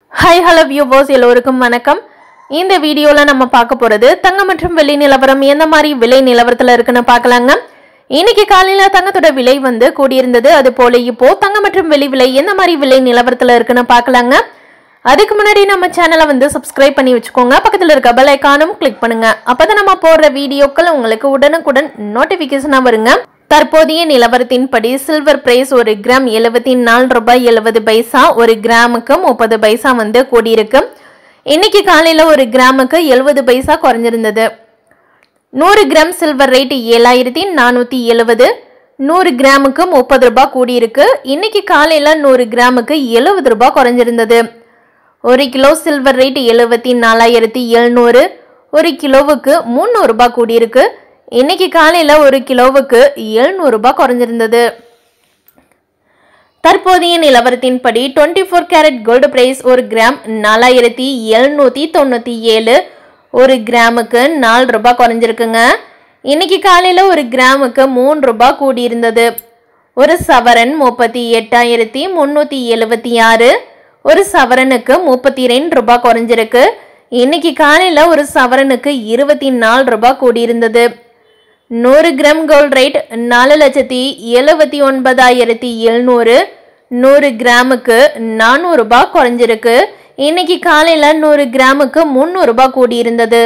hi hello viewers எல்லோருக்கும் வணக்கம் இந்த வீடியோவில் நம்ம பார்க்க போகிறது தங்கம் மற்றும் வெள்ளி நிலவரம் எந்த மாதிரி விலை நிலவரத்தில் இருக்குன்னு பார்க்கலாங்க இன்னைக்கு காலையில் தங்கத்தோட விலை வந்து கூடியிருந்தது அது போல இப்போ தங்கம் மற்றும் வெள்ளி விலை எந்த மாதிரி விலை நிலவரத்தில் இருக்குன்னு பார்க்கலாங்க அதுக்கு முன்னாடி நம்ம சேனலை வந்து சப்ஸ்கிரைப் பண்ணி வச்சுக்கோங்க பக்கத்தில் இருக்க பெல் ஐக்கானும் கிளிக் பண்ணுங்க அப்பதான் நம்ம போடுற வீடியோக்கள் உங்களுக்கு உடனுக்குடன் நோட்டிஃபிகேஷனாக வருங்க தற்போதைய நிலவரத்தின்படி சில்வர் பிரைஸ் ஒரு கிராம் எழுபத்தி நாலு ரூபாய் எழுபது பைசா ஒரு கிராமுக்கு முப்பது பைசா வந்து கூடியிருக்கு இன்னைக்கு காலையில் ஒரு கிராமுக்கு எழுபது பைசா குறைஞ்சிருந்தது நூறு கிராம் சில்வர் ரேட் ஏழாயிரத்தி நானூற்றி எழுபது நூறு கிராமுக்கு முப்பது ரூபாய் கூடியிருக்கு இன்னைக்கு காலையில் நூறு கிராமுக்கு எழுபது ரூபாய் குறைஞ்சிருந்தது ஒரு கிலோ சில்வர் ரேட் எழுபத்தி நாலாயிரத்தி எழுநூறு ஒரு கிலோவுக்கு முந்நூறுரூபா கூடியிருக்கு இன்னைக்கு காலையில் ஒரு கிலோவுக்கு எழுநூறுபா குறைஞ்சிருந்தது தற்போதைய நிலவரத்தின்படி twenty four carat gold price ஒரு கிராம் நாலாயிரத்தி எழுநூற்றி தொண்ணூற்றி ஏழு ஒரு கிராமுக்கு நாலு ரூபாய் குறைஞ்சிருக்குங்க இன்னைக்கு காலையில் ஒரு கிராமுக்கு மூணு ரூபாய் கூடியிருந்தது ஒரு சவரன் முப்பத்தி எட்டாயிரத்தி முந்நூற்றி எழுபத்தி ஆறு ஒரு சவரனுக்கு முப்பத்தி ரெண்டு ரூபாய் குறைஞ்சிருக்கு இன்னைக்கு காலையில் ஒரு சவரனுக்கு இருபத்தி நாலு ரூபாய் கூடியிருந்தது நூறு கிராம் கோல்ட் ரேட் நாலு லட்சத்தி எழுபத்தி ஒன்பதாயிரத்தி எழுநூறு நூறு கிராமுக்கு நானூறுரூபா குறைஞ்சிருக்கு இன்னைக்கு காலையில் நூறு கிராமுக்கு முந்நூறுரூபா கூடியிருந்தது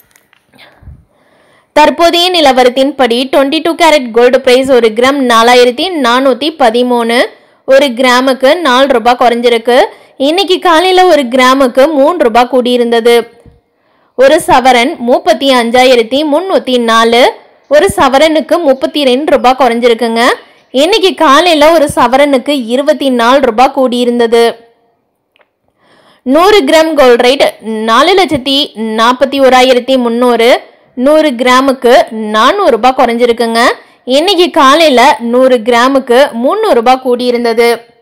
தற்போதைய நிலவரத்தின்படி twenty two carat gold price ஒரு கிராம் நாலாயிரத்தி நானூற்றி பதிமூணு ஒரு கிராமுக்கு நாலு ரூபாய் குறைஞ்சிருக்கு இன்னைக்கு காலையில் ஒரு கிராமுக்கு மூணு ரூபாய் கூடியிருந்தது ஒரு சவரன் முப்பத்தி அஞ்சாயிரத்தி முந்நூற்றி நாலு ஒரு சவரனுக்கு முப்பத்தி ரெண்டு ரூபாய் குறைஞ்சிருக்குங்க இன்னைக்கு காலையில் ஒரு சவரனுக்கு இருபத்தி நாலு ரூபாய் கூடியிருந்தது நூறு கிராம் கோல்ட் ரேட் நாலு லட்சத்தி நாற்பத்தி ஓராயிரத்தி முந்நூறு நூறு கிராமுக்கு நானூறுரூபா குறைஞ்சிருக்குங்க இன்னைக்கு காலையில் நூறு கிராமுக்கு முந்நூறுரூபா கூடியிருந்தது